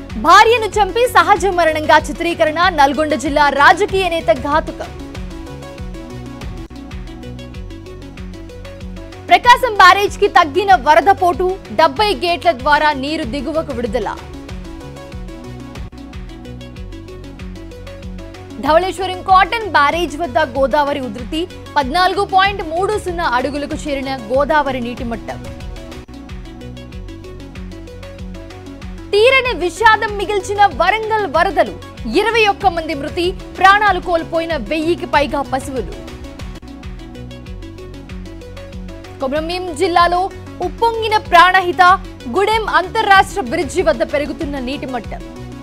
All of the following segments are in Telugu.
భార్యను చంపి సహజ మరణంగా చిత్రీకరణ నల్గొండ జిల్లా రాజకీయ నేత ఘాతుకం ప్రకాశం బ్యారేజ్ కి తగ్గిన వరద పోటు డెబ్బై గేట్ల ద్వారా నీరు దిగువకు విడుదల ధవళేశ్వరం కాటన్ బ్యారేజ్ వద్ద గోదావరి ఉధృతి పద్నాలుగు పాయింట్ మూడు సున్నా అడుగులకు చేరిన గోదావరి నీటి మట్టం తీరని విషాదం మిగిల్చిన వరంగల్ వరదలు ఇరవై ఒక్క మంది మృతి ప్రాణాలు కోల్పోయిన వెయ్యికి పైగా పశువులు కొమరంభీం జిల్లాలో ఉప్పొంగిన ప్రాణహిత గుడెం అంతర్రాష్ట్ర బ్రిడ్జి వద్ద పెరుగుతున్న నీటి మట్టం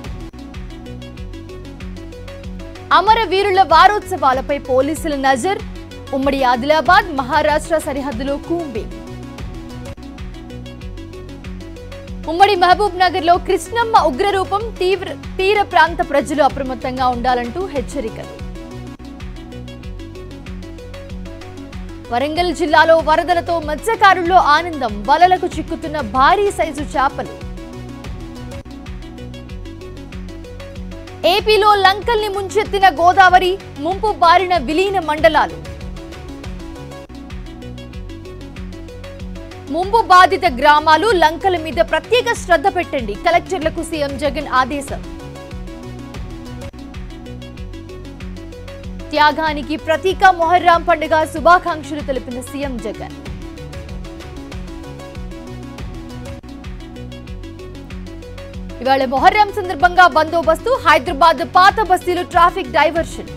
అమరవీరుల వారోత్సవాలపై పోలీసుల నజర్ ఉమ్మడి ఆదిలాబాద్ మహారాష్ట్ర సరిహద్దులో కూంబి ఉమ్మడి మహబూబ్ నగర్ లో కృష్ణమ్మ ఉగ్రరూపం తీవ్ర తీర ప్రాంత ప్రజలు అప్రమత్తంగా ఉండాలంటూ హెచ్చరికలు వరంగల్ జిల్లాలో వరదలతో మత్స్యకారుల్లో ఆనందం వలలకు చిక్కుతున్న భారీ సైజు చేపలు ఏపీలో లంకల్ని ముంచెత్తిన గోదావరి ముంపు బారిన విలీన మండలాలు ముంపు బాధిత గ్రామాలు లంకల మీద ప్రత్యేక శ్రద్ధ పెట్టండి కలెక్టర్లకు సీఎం జగన్ ఆదేశం త్యాగానికి ప్రతీక మొహర్రాం పండుగ శుభాకాంక్షలు తెలిపిన సీఎం జగన్ ఇవాళ మొహర్రం సందర్భంగా బందోబస్తు హైదరాబాద్ పాత బస్తీలో ట్రాఫిక్ డైవర్షన్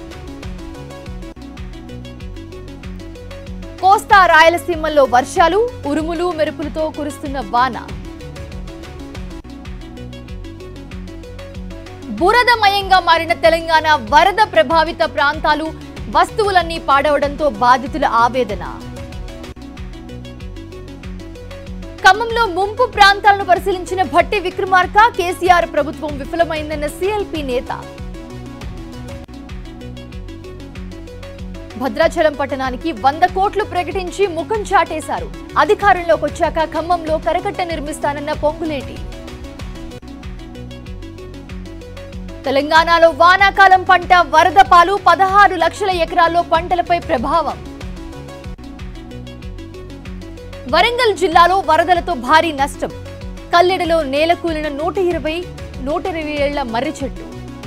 కోస్తా రాయలసీమల్లో వర్షాలు ఉరుములు మెరుపులతో కురుస్తున్న వాన బురదమయంగా మారిన తెలంగాణ వరద ప్రభావిత ప్రాంతాలు వస్తువులన్నీ పాడవడంతో బాధితుల ఆవేదన ఖమ్మంలో ముంపు ప్రాంతాలను పరిశీలించిన భట్టి విక్రమార్క కేసీఆర్ ప్రభుత్వం విఫలమైందన్న సీఎల్పీ నేత భద్రాచలం పట్టణానికి వంద కోట్లు ప్రకటించి ముఖం చాటేశారు అధికారంలోకి వచ్చాక ఖమ్మంలో కరకట్ట నిర్మిస్తానన్న పొంగులేటి తెలంగాణలో వానాకాలం పంట వరద పాలు పదహారు లక్షల ఎకరాల్లో పంటలపై ప్రభావం వరంగల్ జిల్లాలో వరదలతో భారీ నష్టం కల్లెడలో నేలకూలిన నూట ఇరవై నూట ఇరవై ఏళ్ల మర్రి చెట్టు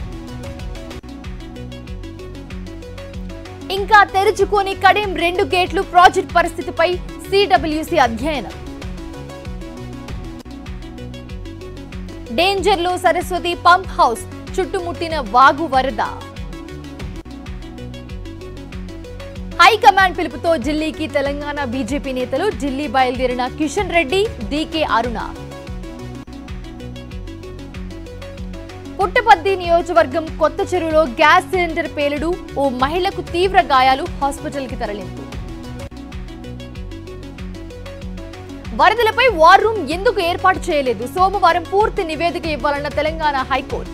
ఇంకా తెరుచుకోని కడెం రెండు గేట్లు ప్రాజెక్ట్ పరిస్థితిపై సిడబ్ల్యూసి అధ్యయనం డేంజర్లో సరస్వతి పంప్ హౌస్ చుట్టుముట్టిన వాగు వరద హైకమాండ్ పిలుపుతో ఢిల్లీకి తెలంగాణ బీజేపీ నేతలు ఢిల్లీ బయలుదేరిన కిషన్ రెడ్డి డీకే అరుణ పుట్టపద్ది నియోజకవర్గం కొత్త చెరువులో గ్యాస్ సిలిండర్ పేలుడు ఓ మహిళకు తీవ్ర గాయాలు హాస్పిటల్ కి తరలింపు వరదలపై వార్ రూమ్ ఎందుకు ఏర్పాటు చేయలేదు సోమవారం పూర్తి నివేదిక ఇవ్వాలన్న తెలంగాణ హైకోర్టు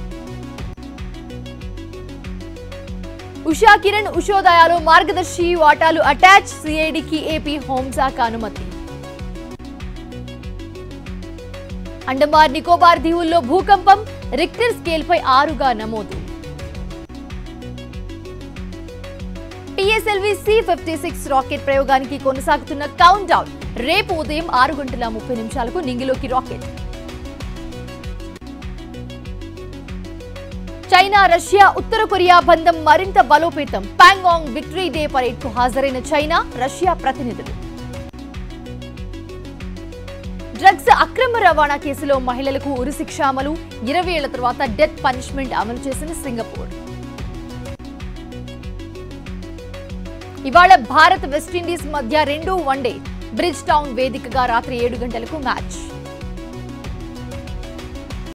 ఉషా కిరణ్ ఉషోదయాలో మార్గదర్శి వాటాలు అటాచ్ సిఐడికి ఏపీ హోంశాఖ అనుమతి అండమాన్ నికోబార్ దీవుల్లో భూకంపం రిక్టర్ స్కేల్ పై ఆరుగా నమోదు PSLV C fifty six rocket ప్రయోగానికి కొనసాగుతున్న కౌంట్ డౌన్ రేపు ఉదయం ఆరు గంటల ముప్పై నిమిషాలకు నింగిలోకి రాకెట్ చైనా రష్యా ఉత్తర కొరియా బంధం మరింత బలోపేతం పాంగాంగ్ విక్టరీ డే పరేడ్ కు హాజరైన చైనా రష్యా ప్రతినిధులు డ్రగ్స్ అక్రమ రవాణా కేసులో మహిళలకు ఉరిశిక్ష అమలు ఇరవై ఏళ్ల తర్వాత డెత్ పనిష్మెంట్ అమలు చేసిన సింగపూర్ ఇవాళ భారత్ వెస్టిండీస్ మధ్య రెండో వన్డే బ్రిడ్జ్ టౌన్ వేదికగా రాత్రి ఏడు గంటలకు మ్యాచ్